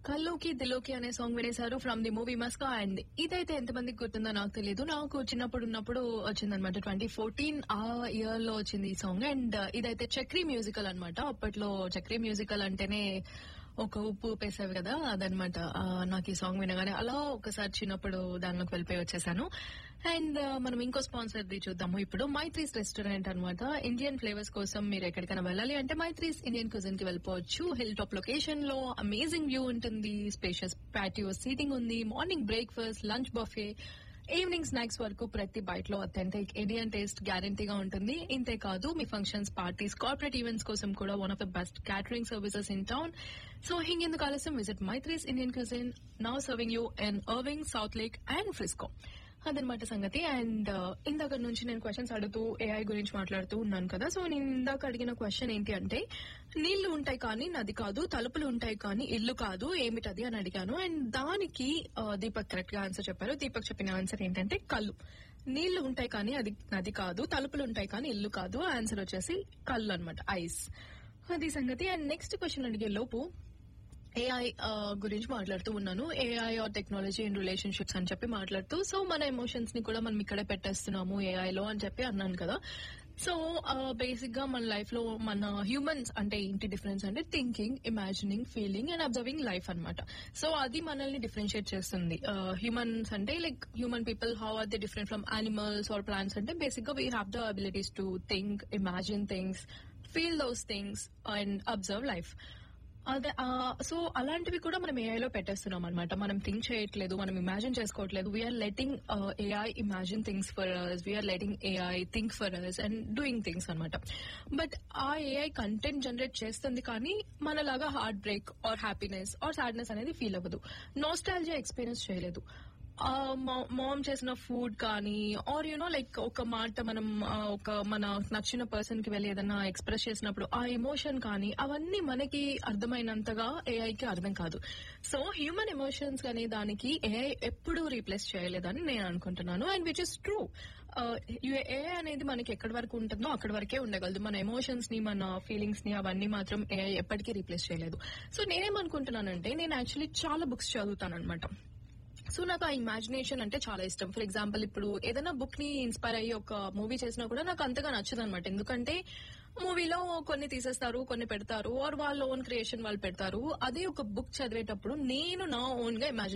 కల్లోకి దిలోకి అనే సాంగ్ వినేశారు from the movie Maska and ఇదైతే ఎంతమందికి గుర్తుందో నాకు తెలియదు నాకు చిన్నప్పుడు ఉన్నప్పుడు వచ్చిందనమాట ట్వంటీ ఫోర్టీన్ ఆ ఇయర్ లో వచ్చింది ఈ సాంగ్ అండ్ ఇదైతే చక్రీ మ్యూజికల్ అన్నమాట అప్పట్లో చక్రీ మ్యూజికల్ అంటేనే ఒక ఉప్పు ఊపేసేవి కదా అదనమాట ఆ, నాకు ఈ సాంగ్ వినగానే అలా ఒకసారి చిన్నప్పుడు దానిలోకి వెళ్ళిపోయి వచ్చేసాను అండ్ మనం ఇంకో స్పాన్సర్ ది చూద్దాము ఇప్పుడు మైత్రీస్ రెస్టారెంట్ అన్నమాట ఇండియన్ ఫ్లేవర్స్ కోసం మీరు ఎక్కడికైనా వెళ్ళాలి అంటే మైత్రీస్ ఇండియన్ కుజిన్ కి వెళ్ళిపోవచ్చు హిల్ టాప్ లొకేషన్ లో అమేజింగ్ వ్యూ ఉంటుంది స్పేషియస్ ప్యాటియో సీటింగ్ ఉంది morning breakfast lunch buffet evening snacks వరకు ప్రతి బైట్ లో అథెంటిక్ ఇండియన్ టేస్ట్ గ్యారంటీగా ఉంటుంది ఇంతే కాదు మీ ఫంక్షన్స్ పార్టీస్ కార్పొరేట్ ఈవెంట్స్ కోసం కూడా one of the best catering services in town so ఇంకెందుకు ఆలస్యం visit Maitris Indian cuisine now serving you in Irving South Lake and Frisco అదనమాట సంగతి అండ్ ఇందాక నుంచి నేను క్వశ్చన్స్ అడుగుతూ ఏఐ గురించి మాట్లాడుతూ ఉన్నాను కదా సో నేను ఇందాక అడిగిన క్వశ్చన్ ఏంటి అంటే నీళ్లు ఉంటాయి కానీ నది కాదు తలుపులు ఉంటాయి కానీ ఇల్లు కాదు ఏమిటది అని అడిగాను అండ్ దానికి ఆ, దీపక్ కరెక్ట్ గా ఆన్సర్ చెప్పారు దీపక్ చెప్పిన ఆన్సర్ ఏంటంటే కళ్ళు నీళ్లు ఉంటాయి కానీ అది నది కాదు తలుపులు ఉంటాయి కానీ ఇల్లు కాదు ఆన్సర్ వచ్చేసి కళ్ళు అన్నమాట ఐస్ అది సంగతి అండ్ నెక్స్ట్ క్వశ్చన్ అడిగే లోపు ఏఐ గురించి మాట్లాడుతూ ఉన్నాను AI or technology in relationships అని చెప్పి మాట్లాడుతూ సో మన ఎమోషన్స్ ని కూడా మనం ఇక్కడే పెట్టేస్తున్నాము ఏఐ లో అని చెప్పి అన్నాను కదా సో బేసిక్ గా మన లైఫ్ లో మన హ్యూమన్స్ అంటే ఏంటి డిఫరెన్స్ అంటే thinking imagining feeling and observing life అన్నమాట సో అది మనల్ని డిఫరెన్షియేట్ చేస్తుంది హ్యూమన్స్ అంటే like human people how are the different from animals or plants అంటే బేసిక్ గా we have the abilities to think imagine things feel those things and observe life అదే so అలాంటివి కూడా మనం ఏఐ లో పెట్టేస్తున్నాం అనమాట మనం థింక్ చేయట్లేదు మనం ఇమాజిన్ చేసుకోవట్లేదు we are letting AI imagine things for us we are letting AI think for us and doing things అనమాట బట్ ఆ ఏఐ కంటెంట్ జనరేట్ చేస్తుంది కానీ మనలాగా heart break or happiness or sadness అనేది ఫీల్ అవ్వదు నోస్టాలజీ ఎక్స్పీరియన్స్ చేయలేదు మామ్ చేసిన ఫుడ్ కానీ ఆర్ యూనో లైక్ ఒక మాట మనం ఆ, ఒక మన నచ్చిన పర్సన్ కి వెళ్ళి ఏదైనా ఎక్స్ప్రెస్ చేసినప్పుడు ఆ ఎమోషన్ కానీ అవన్నీ మనకి అర్థమైనంతగా ఏఐకి అర్థం కాదు సో హ్యూమన్ ఎమోషన్స్ అనే దానికి ఏఐ ఎప్పుడూ రీప్లేస్ చేయలేదని నేను అనుకుంటున్నాను and which is true AI అనేది మనకి ఎక్కడి వరకు ఉంటుందో అక్కడి వరకే ఉండగలదు మన ఎమోషన్స్ ని మన ఫీలింగ్స్ ని అవన్నీ మాత్రం ఏఐ ఎప్పటికీ రీప్లేస్ చేయలేదు సో నేనేమనుకుంటున్నానంటే నేను యాక్చువల్లీ చాలా బుక్స్ చదువుతాను అనమాట సో నాకు ఆ ఇమాజినేషన్ అంటే చాలా ఇష్టం ఫర్ ఎగ్జాంపుల్ ఇప్పుడు ఏదైనా బుక్ ని ఇన్స్పైర్ అయ్యి ఒక మూవీ చేసినా కూడా నాకు అంతగా నచ్చదు అనమాట ఎందుకంటే మూవీలో కొన్ని తీసేస్తారు కొన్ని పెడతారు ఆర్ వాళ్ళ ఓన్ క్రియేషన్ వాళ్ళు పెడతారు అదే ఒక బుక్ చదివేటప్పుడు నేను నా ఓన్ గా ఇమాజిన్